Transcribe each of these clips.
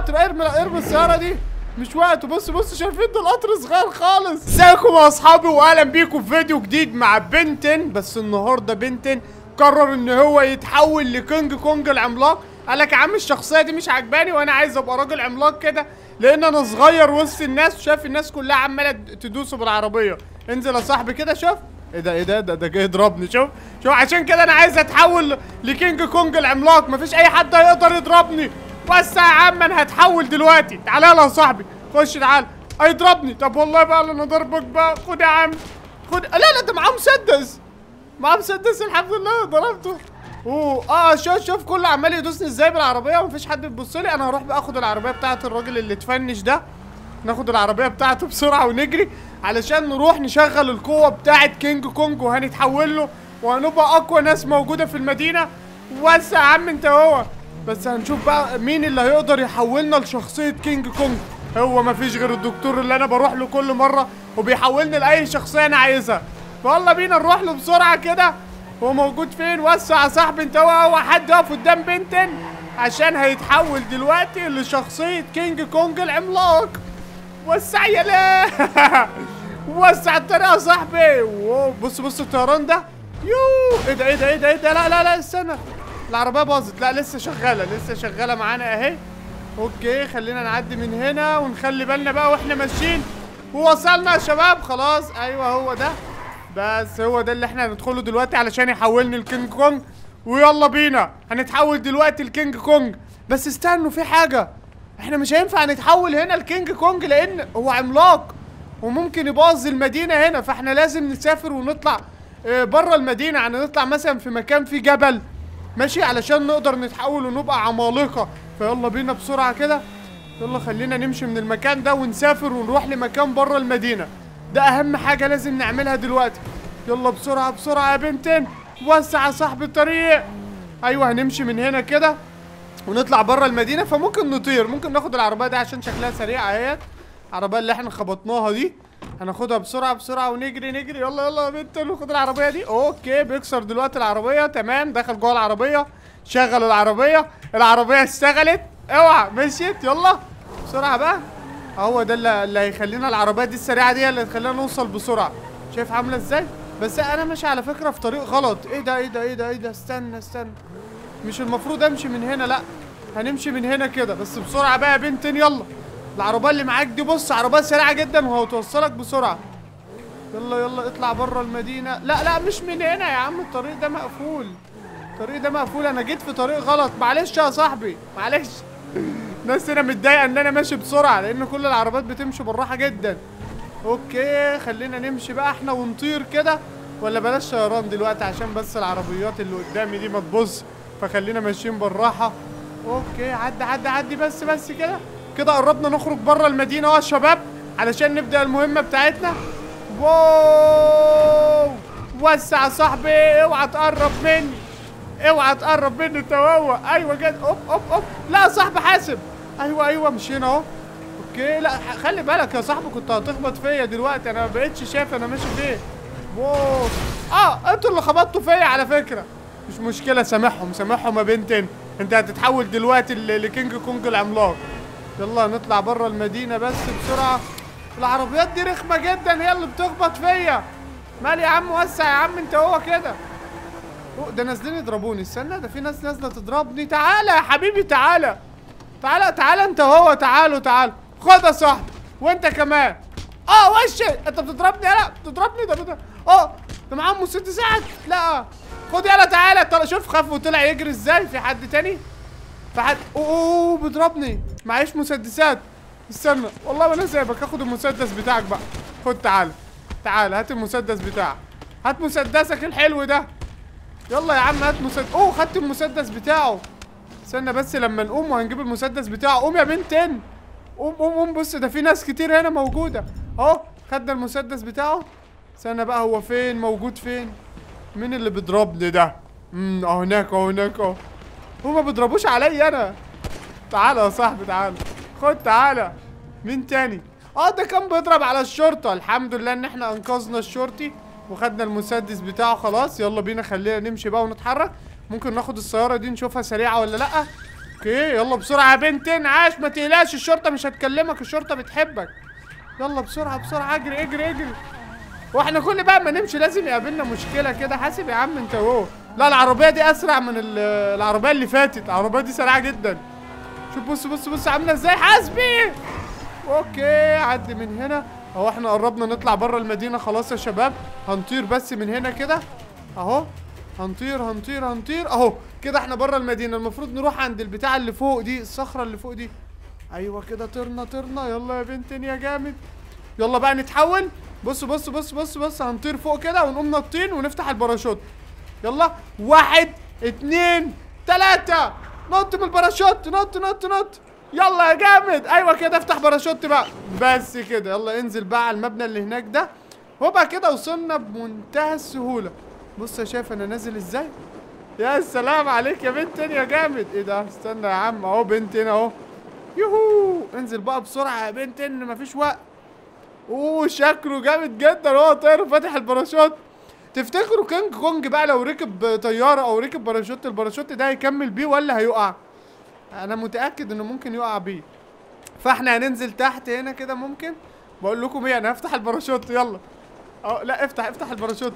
القطر ارمي ارمي السياره دي مش وقته بص بص شايفين ده القطر صغير خالص ازيكم يا اصحابي واهلا بيكم في فيديو جديد مع بنتن بس النهارده بنتن قرر ان هو يتحول لكينج كونج العملاق قال لك يا عم الشخصيه دي مش عجباني وانا عايز ابقى راجل عملاق كده لان انا صغير وسط الناس وشايف الناس كلها عماله تدوسه بالعربيه انزل يا صاحبي كده شوف ايه ده ايه ده ده, ده جاي يضربني شوف شوف عشان كده انا عايز اتحول لكينج كونج العملاق مفيش اي حد هيقدر يضربني وسع يا عم انا هتحول دلوقتي تعالى يلا يا صاحبي خش تعالى هيضربني طب والله بقى انا ضربك بقى خد يا عم خد لا لا ده معاه مسدس معاه مسدس الحمد لله ضربته اوه اه شوف شوف كله عمال يدوسني ازاي بالعربيه ومفيش حد بيبص لي انا هروح بقى اخد العربيه بتاعت الراجل اللي اتفنش ده ناخد العربيه بتاعته بسرعه ونجري علشان نروح نشغل القوه بتاعت كينج كونج وهنتحول له وهنبقى اقوى ناس موجوده في المدينه وسع يا عم انت هو بس هنشوف بقى مين اللي هيقدر يحولنا لشخصيه كينج كونج هو مفيش غير الدكتور اللي انا بروح له كل مره وبيحولني لاي شخصيه انا عايزها فيلا بينا نروح له بسرعه كده هو موجود فين وسع يا صاحبي انت هو هو حد يقف قدام بنتن عشان هيتحول دلوقتي لشخصيه كينج كونج العملاق وسع يا لا وسع الطريقه يا صاحبي واو بص بص الطيران ده يو ايه ده ايه ده ايه ده ايه ده لا لا لا استنى العربيه باظت لا لسه شغاله لسه شغاله معانا اهي اوكي خلينا نعدي من هنا ونخلي بالنا بقى واحنا ماشيين ووصلنا يا شباب خلاص ايوه هو ده بس هو ده اللي احنا هندخله دلوقتي علشان يحولني لكينج كونج ويلا بينا هنتحول دلوقتي لكينج كونج بس استنوا في حاجه احنا مش هينفع نتحول هنا لكينج كونج لان هو عملاق وممكن يبوظ المدينه هنا فاحنا لازم نسافر ونطلع اه بره المدينه يعني نطلع مثلا في مكان فيه جبل ماشي علشان نقدر نتحول ونبقى عمالقه فيلا بينا بسرعه كده يلا خلينا نمشي من المكان ده ونسافر ونروح لمكان بره المدينه ده اهم حاجه لازم نعملها دلوقتي يلا بسرعه بسرعه يا بنتين وسع يا صاحبي الطريق ايوه هنمشي من هنا كده ونطلع بره المدينه فممكن نطير ممكن ناخد العربيه دي عشان شكلها سريع اهيت العربيه اللي احنا خبطناها دي هناخدها بسرعه بسرعه ونجري نجري يلا يلا يا بنت ناخد العربيه دي اوكي بيكسر دلوقتي العربيه تمام دخل جوه العربيه شغل العربيه العربيه اشتغلت اوعى مشيت يلا بسرعه بقى هو ده اللي, اللي هيخلينا العربيه دي السريعه دي اللي تخلينا نوصل بسرعه شايف عامله ازاي بس انا ماشي على فكره في طريق غلط ايه ده ايه ده ايه ده ايه ده استنى استنى مش المفروض امشي من هنا لا هنمشي من هنا كده بس بسرعه بقى يا بنتين يلا العربيه اللي معاك دي بص عربيه سريعه جدا وهتوصلك بسرعه يلا يلا اطلع بره المدينه لا لا مش من هنا يا عم الطريق ده مقفول الطريق ده مقفول انا جيت في طريق غلط معلش يا صاحبي معلش الناس هنا متضايقه ان انا ماشي بسرعه لان كل العربيات بتمشي بالراحه جدا اوكي خلينا نمشي بقى احنا ونطير كده ولا بلاش طيران دلوقتي عشان بس العربيات اللي قدامي دي ما تبص فخلينا ماشيين بالراحه اوكي عدي عدي عدي بس بس كده كده قربنا نخرج بره المدينه اهو يا شباب علشان نبدا المهمه بتاعتنا واو وسع يا صاحبي اوعى تقرب مني اوعى تقرب مني انت وهو ايوه كده اوب اوب اوب لا يا صاحبي حاسب ايوه ايوه مشينا اهو اوكي لا خلي بالك يا صاحبي كنت هتخبط فيا دلوقتي انا ما بقتش شايف انا ماشي فين واو اه انتوا اللي خبطتوا فيا على فكره مش مشكله سامحهم سامحهم يا بنتين انت هتتحول دلوقتي لكينج كونج العملاق يلا نطلع بره المدينه بس بسرعه العربيات دي رخمه جدا هي اللي بتخبط فيا مال يا عم وسع يا عم انت هو كده ده نازلين يضربوني استنى ده في ناس نازله تضربني تعالى يا حبيبي تعالى تعالى تعالى انت هو تعالوا تعالوا خد يا صاحبي وانت كمان اه وش انت بتضربني لا بتضربني ده بتضرب اه ده معاهم مسدسات لا خد يلا تعالى طلع شوف خاف وطلع يجري ازاي في حد تاني في حد اوه بيضربني معيش مسدسات استنى والله ما انا سايبك هاخد المسدس بتاعك بقى خد تعالى تعالى هات المسدس بتاعك هات مسدسك الحلو ده يلا يا عم هات مسدس اوه خدت المسدس بتاعه استنى بس لما نقوم وهنجيب المسدس بتاعه قوم يا بنتين قوم قوم قوم بص ده في ناس كتير هنا موجوده اهو خدنا المسدس بتاعه استنى بقى هو فين موجود فين مين اللي بيضربني ده امم اهو هناك اهو هناك اهو هما ما بيضربوش عليا انا تعالى يا صاحبي تعالى خد تعالى مين تاني اه ده كان بيضرب على الشرطه الحمد لله ان احنا انقذنا الشرطي وخدنا المسدس بتاعه خلاص يلا بينا خلينا نمشي بقى ونتحرك ممكن ناخد السياره دي نشوفها سريعه ولا لا اوكي يلا بسرعه يا بنتين عاش ما تقلقش الشرطه مش هتكلمك الشرطه بتحبك يلا بسرعه بسرعه اجري اجري اجري واحنا كل بقى ما نمشي لازم يقابلنا مشكله كده حاسب يا عم انت وهو لا العربيه دي اسرع من ال- العربيه اللي فاتت العربيه دي سريعه جدا شوف بص بص بص عامله ازاي حاسبي اوكي عدي من هنا اهو احنا قربنا نطلع بره المدينه خلاص يا شباب هنطير بس من هنا كده اهو هنطير هنطير هنطير اهو كده احنا بره المدينه المفروض نروح عند البتاع اللي فوق دي الصخره اللي فوق دي ايوه كده طرنا طرنا يلا يا بنتين يا جامد يلا بقى نتحول بص بص بص بص بص هنطير فوق كده ونقوم نطين ونفتح الباراشوت يلا واحد اتنين تلاتة نط من الباراشوت نط نط نط يلا يا جامد ايوه كده افتح باراشوت بقى بس كده يلا انزل بقى على المبنى اللي هناك ده وبقى كده وصلنا بمنتهى السهولة بص يا شايف انا نازل ازاي يا سلام عليك يا بنتين يا جامد ايه ده استنى يا عم اهو بنتين اهو يوهو انزل بقى بسرعة يا بنتين مفيش وقت اوه شكله جامد جدا هو طاير وفاتح الباراشوت تفتكروا كينج كونج بقى لو ركب طياره او ركب باراشوت الباراشوت ده هيكمل بيه ولا هيقع انا متاكد انه ممكن يقع بيه فاحنا هننزل تحت هنا كده ممكن بقول لكم ايه انا هفتح الباراشوت يلا اه لا افتح افتح الباراشوت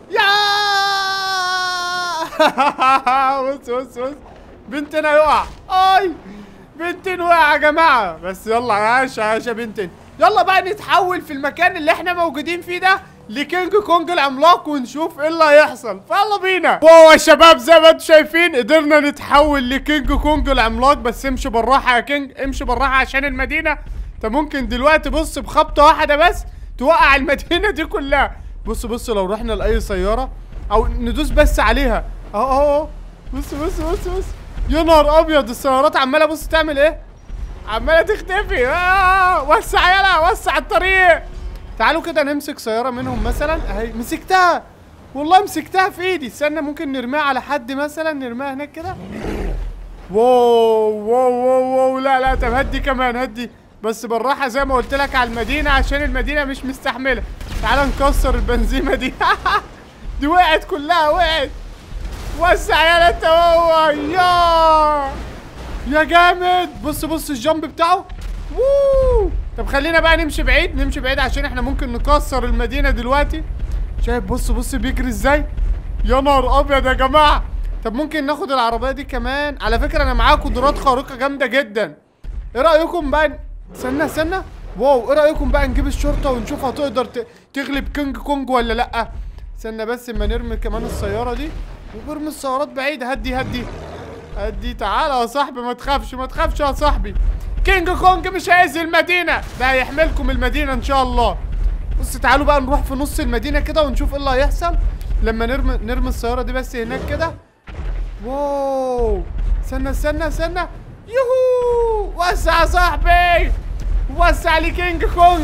يا بص بص بص بنتين هيقع اي بنتين وقع يا جماعه بس يلا عاش عاش يا بنتين يلا بقى نتحول في المكان اللي احنا موجودين فيه ده لكينج كونج العملاق ونشوف ايه اللي هيحصل فيلا بينا واو يا شباب زي ما انتم شايفين قدرنا نتحول لكينج كونج العملاق بس امشي بالراحه يا كينج امشي بالراحه عشان المدينه انت ممكن دلوقتي بص بخبطه واحده بس توقع المدينه دي كلها بص بص لو رحنا لاي سياره او ندوس بس عليها اهو اهو اهو بص بص بص بص يا نهار ابيض السيارات عماله بص تعمل ايه عماله تختفي آه وسع يلا وسع الطريق تعالوا كده نمسك سياره منهم مثلا اهي مسكتها والله مسكتها في ايدي استنى ممكن نرميها على حد مثلا نرميها هناك كده واو واو واو واو لا لا طب هدي كمان هدي بس بالراحه زي ما قلت لك على المدينه عشان المدينه مش مستحمله تعال نكسر البنزيمه دي دي وقعت كلها وقعت وسع يا انت هو يا يا جامد بص بص الجامب بتاعه ووو طب خلينا بقى نمشي بعيد نمشي بعيد عشان احنا ممكن نكسر المدينه دلوقتي شايف بص بص بيجري ازاي يا نهار ابيض يا جماعه طب ممكن ناخد العربيه دي كمان على فكره انا معايا قدرات خارقه جامده جدا ايه رايكم بقى ن- استنى استنى واو ايه رايكم بقى نجيب الشرطه ونشوف هتقدر ت- تغلب كينج كونج ولا لا استنى بس اما نرمي كمان السياره دي وبرمي السيارات بعيد هدي هدي هدي تعالى يا صاحبي ما تخافش ما تخافش يا صاحبي كينج كونج مش هيأذي المدينه ده هيحملكم المدينه ان شاء الله بص تعالوا بقى نروح في نص المدينه كده ونشوف ايه اللي هيحصل لما نرمي نرمي السياره دي بس هناك كده واو استنى استنى استنى يوهو وسع يا صاحبي وسع لي كينج كونج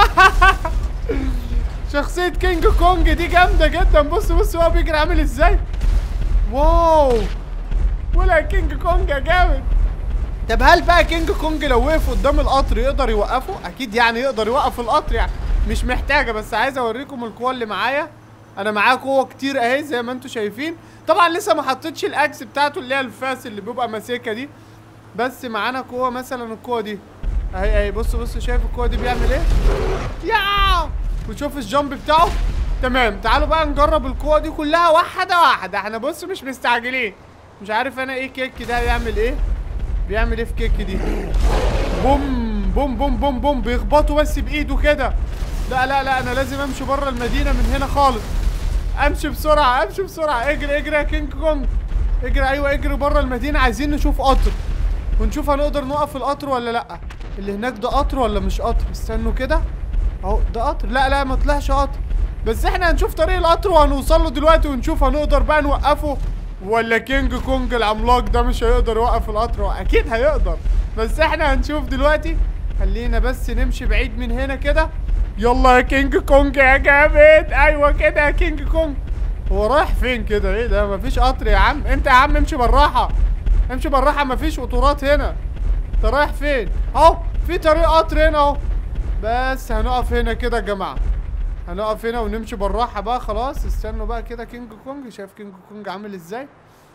شخصية كينج كونج دي جامدة جدا بص بص هو بيجري عامل ازاي واو ولا كينج كونج يا جامد طب هل بقى كينج كونج لو وقف قدام القطر يقدر يوقفه؟ أكيد يعني يقدر يوقف القطر يعني مش محتاجة بس عايز أوريكم القوة اللي معايا أنا معايا قوة كتير أهي زي ما أنتم شايفين طبعا لسه ما حطيتش الأكس بتاعته اللي هي الفاس اللي بيبقى ماسكها دي بس معانا قوة مثلا القوة دي أهي أهي بص بص شايف القوة دي بيعمل إيه؟ يا وشوف الجامب بتاعه تمام تعالوا بقى نجرب القوة دي كلها واحدة واحدة احنا بص مش مستعجلين مش عارف أنا إيه كيك ده بيعمل إيه بيعمل ايه في كيك دي بوم بوم بوم بوم بوم بيخبطوا بس بايده كده لا لا لا انا لازم امشي بره المدينه من هنا خالص امشي بسرعه امشي بسرعه اجري اجري يا كينج كونج اجري ايوه اجري بره المدينه عايزين نشوف قطر ونشوف هنقدر نوقف القطر ولا لا اللي هناك ده قطر ولا مش قطر استنوا كده اهو ده قطر لا لا ما طلعش قطر بس احنا هنشوف طريق القطر وهنوصل له دلوقتي ونشوف هنقدر بقى نوقفه ولا كينج كونج العملاق ده مش هيقدر يوقف القطر هو اكيد هيقدر بس احنا هنشوف دلوقتي خلينا بس نمشي بعيد من هنا كده يلا يا كينج كونج يا جامد ايوه كده يا كينج كونج هو رايح فين كده ايه ده مفيش قطر يا عم انت يا عم امشي بالراحه امشي بالراحه مفيش قطورات هنا انت رايح فين اهو في طريق قطر هنا اهو بس هنقف هنا كده يا جماعه هنقف هنا ونمشي بالراحه بقى خلاص استنوا بقى كده كينج كونج شايف كينج كونج عامل ازاي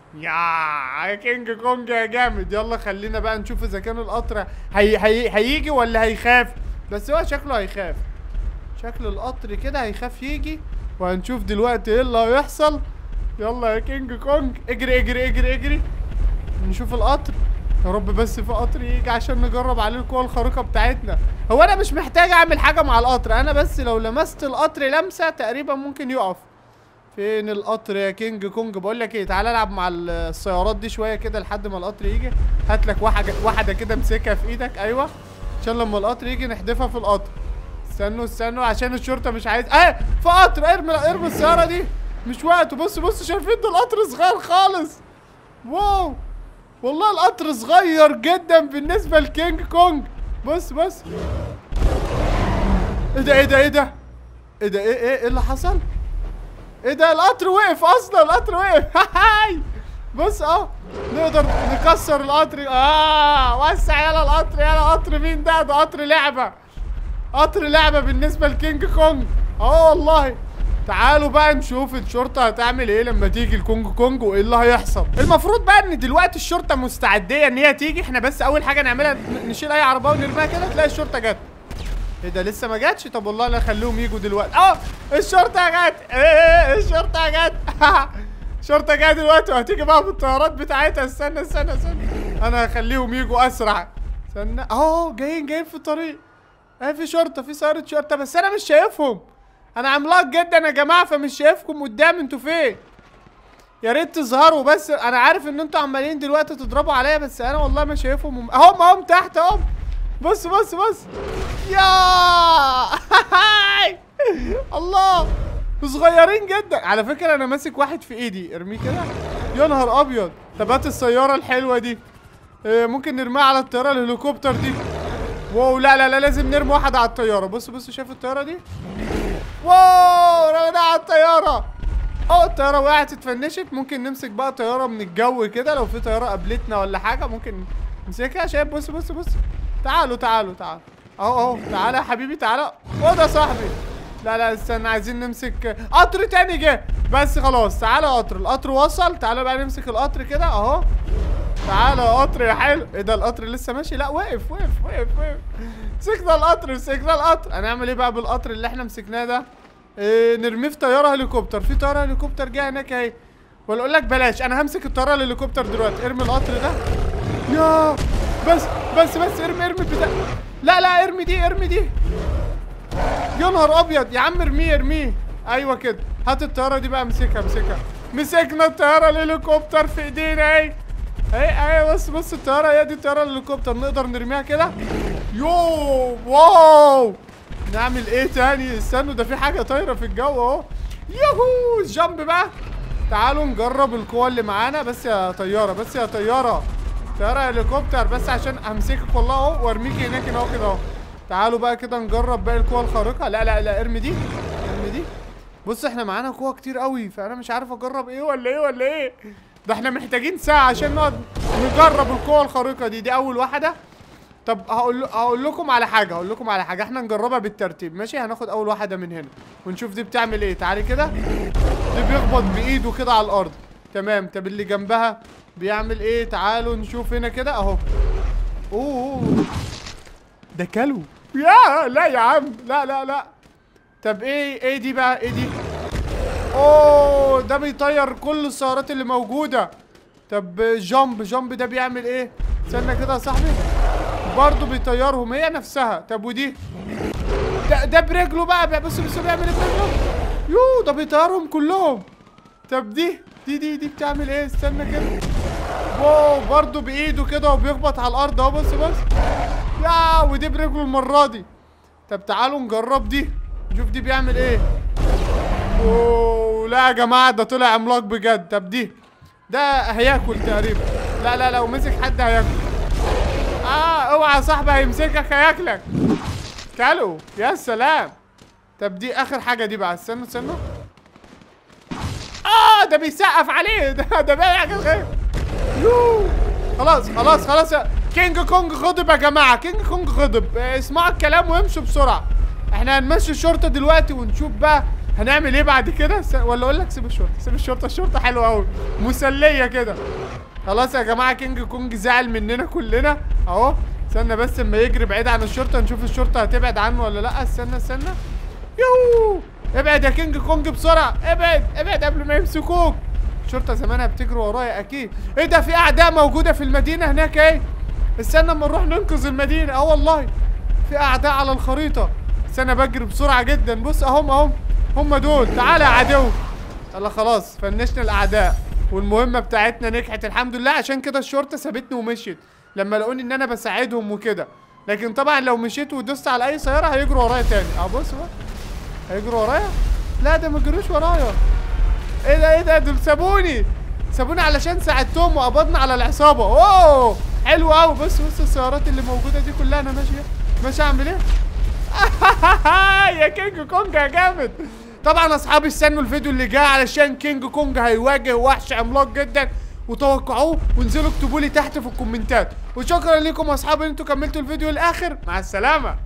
يا كينج كونج يا جامد يلا خلينا بقى نشوف اذا كان القطر هي هي هيجي ولا هيخاف بس هو شكله هيخاف شكل القطر كده هيخاف يجي وهنشوف دلوقتي ايه اللي هيحصل يلا يا كينج كونج اجري اجري اجري اجري نشوف القطر يا رب بس في قطر يجي عشان نجرب عليه القوة الخارقة بتاعتنا هو انا مش محتاج اعمل حاجة مع القطر انا بس لو لمست القطر لمسة تقريبا ممكن يقف فين القطر يا كينج كونج بقول لك ايه تعالى العب مع السيارات دي شويه كده لحد ما القطر يجي هات لك واحده واحده كده امسكها في ايدك ايوه عشان لما القطر يجي نحدفها في القطر استنوا استنوا عشان الشرطه مش عايز اه في قطر ارمي ارمي السياره دي مش وقته بص بص شايفين ده القطر صغير خالص واو والله القطر صغير جدا بالنسبه لكينج كونج بص بص ايه ده ايه ده ايه ده ايه ده ايه ايه ايه اللي حصل ايه ده القطر وقف اصلا القطر وقف هاي بص اه نقدر نكسر القطر اه وسع يلا القطر يلا قطر مين ده ده قطر لعبه قطر لعبه بالنسبه لكينج كونج اه والله تعالوا بقى نشوف الشرطه هتعمل ايه لما تيجي الكونج كونج وايه اللي هيحصل المفروض بقى ان دلوقتي الشرطه مستعديه ان هي تيجي احنا بس اول حاجه نعملها ن- نشيل اي عربيه ونرميها كده تلاقي الشرطه جت ايه ده لسه ما جاتش طب والله لا خليهم يجوا دلوقتي اه الشرطه جت ايه الشرطه جت الشرطه جايه دلوقتي وهتيجي بقى بالطيارات بتاعتها استنى استنى استنى انا هخليهم يجوا اسرع استنى اهو جايين جايين في الطريق ايه في شرطه في سياره شرطه بس انا مش شايفهم انا عملاق جدا يا جماعه فمش شايفكم قدام انتوا فين يا ريت تظهروا بس انا عارف ان انتوا عمالين دلوقتي تضربوا عليا بس انا والله ما شايفهم اهم اهم تحت اهم بص بص بص يا الله صغيرين جدا على فكره انا ماسك واحد في ايدي ارميه كده يا نهار ابيض طب هات السياره الحلوه دي إيه، ممكن نرميها على الطياره الهليكوبتر دي واو لا لا لا لازم نرمي واحد على الطياره بص بص شايف الطياره دي واو رميناها على الطياره اه الطياره وقعت اتفنشت ممكن نمسك بقى طياره من الجو كده لو في طياره قابلتنا ولا حاجه ممكن نمسكها شايف بص بص بص تعالوا تعالوا تعالوا اهو اهو تعالى يا حبيبي تعالى خد يا صاحبي لا لا استنى عايزين نمسك قطر تاني جه بس خلاص تعالى يا قطر القطر وصل تعالى بقى نمسك القطر كده اهو تعالى يا قطر يا حلو ايه ده القطر لسه ماشي لا وقف وقف وقف وقف مسكنا القطر مسكنا القطر هنعمل ايه بقى بالقطر اللي احنا مسكناه ده إيه نرميه في طياره هليكوبتر في طياره هليكوبتر جايه هناك اهي ولا اقول لك بلاش انا همسك الطياره الهليكوبتر دلوقتي ارمي القطر ده يا بس بس بس ارمي ارمي بتاع لا لا ارمي دي ارمي دي يا نهار ابيض يا عم ارميه ارميه ايوه كده هات الطياره دي بقى امسكها امسكها مسكنا الطياره الهليكوبتر في ايدينا اهي اهي اهي بص بص الطياره هي دي الطياره الهليكوبتر نقدر نرميها كده يو واو نعمل ايه تاني استنوا ده في حاجه طايره في الجو اهو يوهو الجنب بقى تعالوا نجرب القوه اللي معانا بس يا طياره بس يا طياره طياره هليكوبتر بس عشان همسكك والله اهو وارميكي هناك اهو كده اهو تعالوا بقى كده نجرب باقي القوى الخارقه لا لا لا ارمي دي ارمي دي بص احنا معانا قوة كتير قوي فانا مش عارف اجرب ايه ولا ايه ولا ايه ده احنا محتاجين ساعة عشان نقعد نجرب القوة الخارقة دي دي اول واحدة طب هقول هقول لكم على حاجة هقول لكم على حاجة احنا نجربها بالترتيب ماشي هناخد اول واحدة من هنا ونشوف دي بتعمل ايه تعالي كده دي بيخبط بايده كده على الارض تمام طب اللي جنبها بيعمل ايه تعالوا نشوف هنا كده اهو اوه أوه. ده كلو يا لا يا عم لا لا لا طب ايه ايه دي بقى ايه دي اوه ده بيطير كل السيارات اللي موجودة طب جامب جامب ده بيعمل ايه استنى كده يا صاحبي برضه بيطيرهم هي نفسها طب ودي ده ده برجله بقى بقى بص بص بيعمل ايه برجله يو ده بيطيرهم كلهم طب دي دي دي دي بتعمل ايه استنى كده واو برضه بايده كده وبيخبط على الارض اهو بص بص يا ودي برجله المرة دي طب تعالوا نجرب دي نشوف دي بيعمل ايه اوه لا يا جماعة ده طلع عملاق بجد طب دي ده هياكل تقريبا لا لا لو مسك حد هياكل اه اوعى يا صاحبي هيمسكك هياكلك كلو يا سلام طب دي اخر حاجة دي بقى استنوا استنوا اه ده بيسقف عليه ده ده بيعمل حاجة غير يو خلاص خلاص خلاص يا- كينج كونج غضب يا جماعة كينج كونج غضب آه، اسمعوا الكلام وامشوا بسرعة احنا هنمشي الشرطة دلوقتي ونشوف بقى هنعمل ايه بعد كده س... ولا اقول لك سيب الشرطه سيب الشرطه الشرطه حلوه قوي مسليه كده خلاص يا جماعه كينج كونج زعل مننا كلنا اهو استنى بس اما يجري بعيد عن الشرطه نشوف الشرطه هتبعد عنه ولا لا استنى استنى يوه ابعد يا كينج كونج بسرعه ابعد ابعد قبل ما يمسكوك الشرطه زمانها بتجري ورايا اكيد ايه ده في اعداء موجوده في المدينه هناك ايه استنى اما نروح ننقذ المدينه اه والله في اعداء على الخريطه استنى بجري بسرعه جدا بص اهم اهم هم دول تعالى يا عدو يلا خلاص فنشنا الاعداء والمهمه بتاعتنا نجحت الحمد لله عشان كده الشرطه سابتني ومشيت لما لقوني ان انا بساعدهم وكده لكن طبعا لو مشيت ودوست على اي سياره هيجروا ورايا تاني اه بص بقى هيجروا ورايا لا ده ما جروش ورايا ايه ده ايه ده دول سابوني سابوني علشان ساعدتهم وقبضنا على العصابه اوه حلو قوي بص بص السيارات اللي موجوده دي كلها انا ماشيه ماشي اعمل ايه يا كينج كونج يا جامد طبعا اصحابي استنوا الفيديو اللي جاي علشان كينج كونج هيواجه وحش عملاق جدا وتوقعوه وانزلوا اكتبوا لي تحت في الكومنتات وشكرا لكم يا اصحابي ان انتوا كملتوا الفيديو للاخر مع السلامه